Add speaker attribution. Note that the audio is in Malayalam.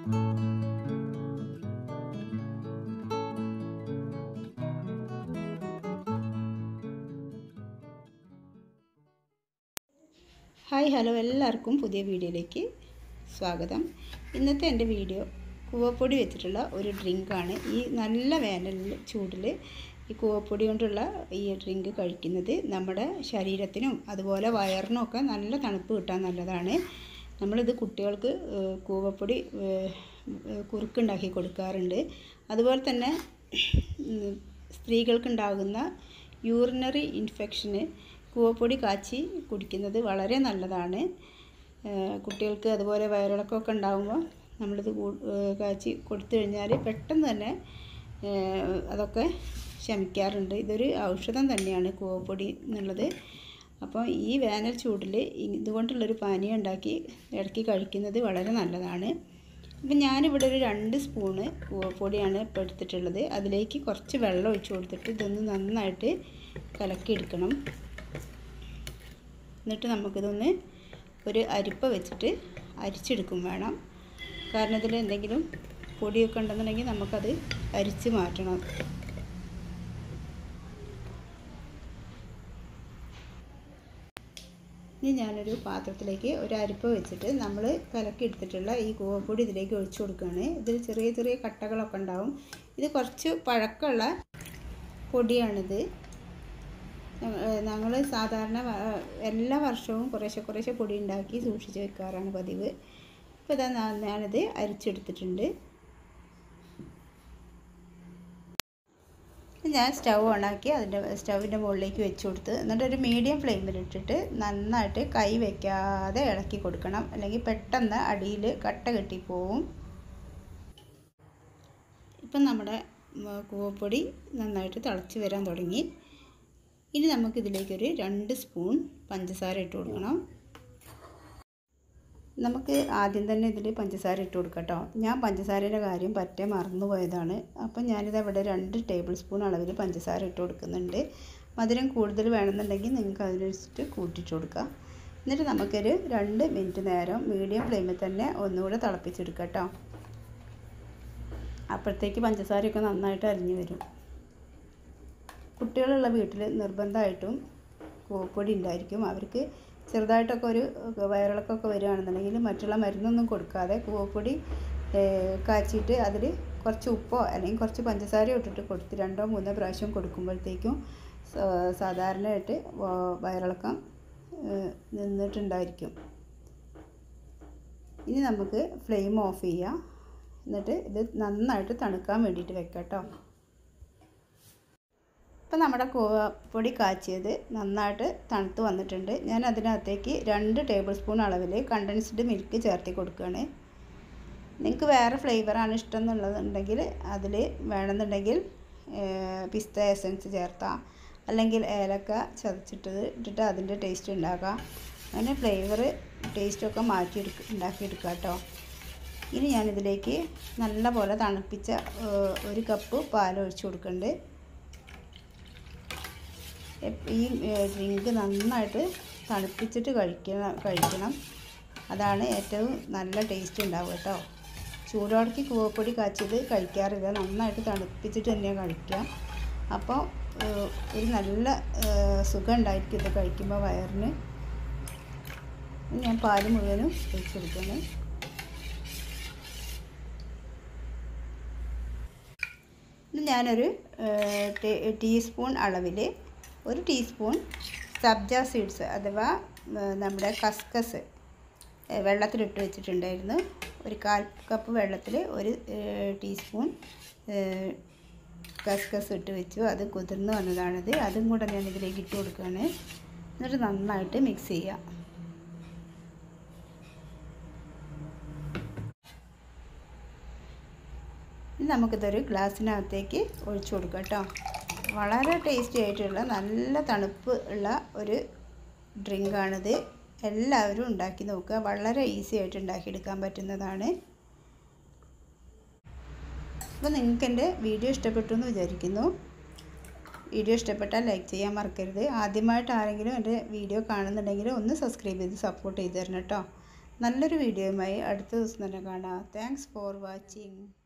Speaker 1: ഹായ് ഹലോ എല്ലാവർക്കും പുതിയ വീഡിയോയിലേക്ക് സ്വാഗതം ഇന്നത്തെ എൻ്റെ വീഡിയോ കൂവപ്പൊടി വെച്ചിട്ടുള്ള ഒരു ഡ്രിങ്കാണ് ഈ നല്ല വേനൽ ചൂടിൽ ഈ കൂവപ്പൊടി കൊണ്ടുള്ള ഈ ഡ്രിങ്ക് കഴിക്കുന്നത് നമ്മുടെ ശരീരത്തിനും അതുപോലെ വയറിനും ഒക്കെ നല്ല തണുപ്പ് കിട്ടാൻ നല്ലതാണ് നമ്മളിത് കുട്ടികൾക്ക് ഏഹ്, കൂവപ്പൊടി ഏഹ്, ഏഹ്, കുറുക്കുണ്ടാക്കി കൊടുക്കാറുണ്ട് അതുപോലെ തന്നെ ഉം, സ്ത്രീകൾക്കുണ്ടാകുന്ന യൂറിനറി ഇൻഫെക്ഷന് കൂവപ്പൊടി കാച്ചി കുടിക്കുന്നത് വളരെ നല്ലതാണ് ഏഹ് കുട്ടികൾക്ക് അതുപോലെ വയറിളക്കമൊക്കെ ഉണ്ടാകുമ്പോൾ നമ്മളിത് കൂ- ഏഹ് കാച്ചി കൊടുത്തു കഴിഞ്ഞാൽ പെട്ടെന്ന് തന്നെ ഏഹ് അതൊക്കെ ശമിക്കാറുണ്ട് ഇതൊരു ഔഷധം തന്നെയാണ് കൂവപ്പൊടി എന്നുള്ളത് അപ്പോൾ ഈ വേനൽ ചൂടിൽ ഇതുകൊണ്ടുള്ളൊരു പാനീയം ഉണ്ടാക്കി ഇടയ്ക്ക് കഴിക്കുന്നത് വളരെ നല്ലതാണ് അപ്പം ഞാനിവിടെ ഒരു രണ്ട് സ്പൂണ് കൂവപ്പൊടിയാണ് ഇപ്പോൾ എടുത്തിട്ടുള്ളത് അതിലേക്ക് കുറച്ച് വെള്ളം ഒഴിച്ച് കൊടുത്തിട്ട് ഇതൊന്ന് നന്നായിട്ട് കലക്കിയെടുക്കണം എന്നിട്ട് നമുക്കിതൊന്ന് ഒരു അരിപ്പ വെച്ചിട്ട് അരിച്ചെടുക്കും വേണം കാരണം ഇതിൽ എന്തെങ്കിലും പൊടിയൊക്കെ ഉണ്ടെന്നുണ്ടെങ്കിൽ നമുക്കത് അരിച്ച് മാറ്റണം ഇനി ഞാനൊരു പാത്രത്തിലേക്ക് ഒരു അരിപ്പ വെച്ചിട്ട് നമ്മൾ കലക്കി എടുത്തിട്ടുള്ള ഈ കൂവപ്പൊടി ഇതിലേക്ക് ഒഴിച്ചു കൊടുക്കുകയാണ് ഇതിൽ ചെറിയ ചെറിയ കട്ടകളൊക്കെ ഉണ്ടാവും ഇത് കുറച്ച് പഴക്കമുള്ള പൊടിയാണിത് ഞങ്ങൾ സാധാരണ വ- എല്ലാ വർഷവും കുറേശ്ശെ കുറേശ്ശെ പൊടി ഉണ്ടാക്കി സൂക്ഷിച്ച് വെക്കാറാണ് പതിവ് ഇപ്പോൾ ഇതാ ഞാ- ഞാനിത് അരിച്ചെടുത്തിട്ടുണ്ട് ഞാൻ സ്റ്റൗ ഓണാക്കി അതിൻ്റെ സ്റ്റൗവിൻ്റെ മുകളിലേക്ക് വെച്ച് കൊടുത്ത് എന്നിട്ട് ഒരു മീഡിയം ഫ്ലെയിമിലിട്ടിട്ട് നന്നായിട്ട് കൈ വയ്ക്കാതെ ഇളക്കി കൊടുക്കണം അല്ലെങ്കിൽ പെട്ടെന്ന് അടിയിൽ കട്ട കെട്ടിപ്പോവും ഇപ്പം നമ്മുടെ ഉം, കൂവപ്പൊടി നന്നായിട്ട് തിളച്ച് വരാൻ തുടങ്ങി ഇനി നമുക്കിതിലേക്കൊരു രണ്ട് സ്പൂൺ പഞ്ചസാര ഇട്ട് കൊടുക്കണം നമുക്ക് ആദ്യം തന്നെ ഇതിൽ പഞ്ചസാര ഇട്ട് കൊടുക്കാം കേട്ടോ ഞാൻ പഞ്ചസാരയുടെ കാര്യം പറ്റേ മറന്നു പോയതാണ് അപ്പം ഞാനിത് അവിടെ രണ്ട് ടേബിൾ സ്പൂൺ അളവിൽ പഞ്ചസാര ഇട്ട് കൊടുക്കുന്നുണ്ട് മധുരം കൂടുതൽ വേണമെന്നുണ്ടെങ്കിൽ നിങ്ങൾക്ക് അതിനനുസരിച്ചിട്ട് കൂട്ടിയിട്ട് കൊടുക്കാം എന്നിട്ട് നമുക്കൊരു രണ്ട് മിനിറ്റ് നേരം മീഡിയം ഫ്ലെയിമിൽ തന്നെ ഒന്നുകൂടെ തിളപ്പിച്ചെടുക്കാം കേട്ടോ അപ്പോഴത്തേക്ക് പഞ്ചസാരയൊക്കെ നന്നായിട്ട് അരിഞ്ഞു വരും കുട്ടികളുള്ള വീട്ടിൽ നിർബന്ധമായിട്ടും കൂവപ്പൊടി ഉണ്ടായിരിക്കും അവർക്ക് ചെറുതായിട്ടൊക്കെ ഒരു വയറിളക്കമൊക്കെ വരികയാണെന്നുണ്ടെങ്കിൽ മറ്റുള്ള മരുന്നൊന്നും കൊടുക്കാതെ കൂവപ്പൊടി ഏഹ്, കാച്ചിയിട്ട് അതിൽ കുറച്ച് ഉപ്പോ അല്ലെങ്കിൽ കുറച്ച് പഞ്ചസാരയോ ഇട്ടിട്ട് കൊടുത്ത് രണ്ടോ മൂന്നോ പ്രാവശ്യം കൊടുക്കുമ്പോഴത്തേക്കും സാ- സാധാരണയായിട്ട് വ- വയറിളക്കം ഏഹ്, നിന്നിട്ടുണ്ടായിരിക്കും ഇനി നമുക്ക് ഫ്ലെയിം ഓഫ് ചെയ്യാം എന്നിട്ട് ഇത് നന്നായിട്ട് തണുക്കാൻ വേണ്ടിയിട്ട് വെക്കാം കേട്ടോ ഇപ്പം നമ്മുടെ കൂവപ്പൊടി കാച്ചിയത് നന്നായിട്ട് തണുത്ത് വന്നിട്ടുണ്ട് ഞാൻ അതിനകത്തേക്ക് രണ്ട് ടേബിൾ സ്പൂൺ അളവിൽ കണ്ടൻസ്ഡ് മിൽക്ക് ചേർത്തി കൊടുക്കുകയാണ് നിങ്ങൾക്ക് വേറെ ഫ്ലേവറാണ് ഇഷ്ടം എന്നുള്ളതുണ്ടെങ്കിൽ അതിൽ വേണമെന്നുണ്ടെങ്കിൽ പിസ്ത എസൻസ് ചേർത്താം അല്ലെങ്കിൽ ഏലക്ക ചതച്ചിട്ടത് ഇട്ടിട്ട് അതിൻ്റെ ടേസ്റ്റ് ഉണ്ടാക്കാം അങ്ങനെ ഫ്ലേവർ ടേസ്റ്റൊക്കെ മാറ്റിയെടുക്ക ഉണ്ടാക്കിയെടുക്കാം കേട്ടോ ഇനി ഞാനിതിലേക്ക് നല്ല പോലെ തണുപ്പിച്ച ഏഹ്, ഒരു കപ്പ് പാൽ ഒഴിച്ച് കൊടുക്കുന്നുണ്ട് എപ്പ- ഈ ഡ്രിങ്ക് നന്നായിട്ട് തണുപ്പിച്ചിട്ട് കഴിക്കണം കഴിക്കണം അതാണ് ഏറ്റവും നല്ല ടേസ്റ്റ് ഉണ്ടാവുക കേട്ടോ ചൂടോടക്ക് കൂവപ്പൊടി കാച്ചിയത് കഴിക്കാറില്ല നന്നായിട്ട് തണുപ്പിച്ചിട്ട് തന്നെയാണ് കഴിക്കുക അപ്പോൾ ഏഹ്, ഒരു നല്ല ഏഹ്, സുഖം ഉണ്ടായിരിക്കും ഇത് കഴിക്കുമ്പോൾ വയറിന് ഇനി ഞാൻ പാല് മുഴുവനും ഒഴിച്ച് കൊടുക്കുന്നത് ഇനി ഞാനൊരു ഏഹ്, ടീ- ടീസ്പൂൺ അളവിൽ ഒരു ടീസ്പൂൺ സബ്ജ സീഡ്സ് അഥവാ ഏഹ്, നമ്മുടെ കസ്കസ് ഏഹ്, വെള്ളത്തിലിട്ട് വെച്ചിട്ടുണ്ടായിരുന്നു ഒരു കാൽ കപ്പ് വെള്ളത്തിൽ ഒരു ഏഹ്, ടീസ്പൂൺ ഏഹ്, കസ്കസ് ഇട്ട് വെച്ചു അത് കുതിർന്ന് വന്നതാണിത് അതും കൂടെ ഞാൻ ഇതിലേക്ക് ഇട്ട് കൊടുക്കുകയാണ് എന്നിട്ട് നന്നായിട്ട് മിക്സ് ചെയ്യാം ഇനി നമുക്കിതൊരു ഗ്ലാസ്സിനകത്തേക്ക് ഒഴിച്ചു കൊടുക്കാം കേട്ടോ വളരെ ടേസ്റ്റി ആയിട്ടുള്ള നല്ല തണുപ്പ് ഉള്ള ഒരു ഡ്രിങ്കാണിത് എല്ലാവരും ഉണ്ടാക്കി നോക്കുക വളരെ ഈസി ആയിട്ട് ഉണ്ടാക്കിയെടുക്കാൻ പറ്റുന്നതാണ് അപ്പോൾ നിങ്ങൾക്ക് എൻ്റെ വീഡിയോ ഇഷ്ടപ്പെട്ടു എന്ന് വിചാരിക്കുന്നു വീഡിയോ ഇഷ്ടപ്പെട്ടാൽ ലൈക്ക് ചെയ്യാൻ മറക്കരുത് ആദ്യമായിട്ട് ആരെങ്കിലും എൻ്റെ വീഡിയോ കാണുന്നുണ്ടെങ്കിൽ ഒന്ന് സബ്സ്ക്രൈബ് ചെയ്ത് സപ്പോർട്ട് ചെയ്ത് തരണം കേട്ടോ നല്ലൊരു വീഡിയോയുമായി അടുത്ത ദിവസം തന്നെ കാണാം താങ്ക്സ് ഫോർ വാച്ചിങ്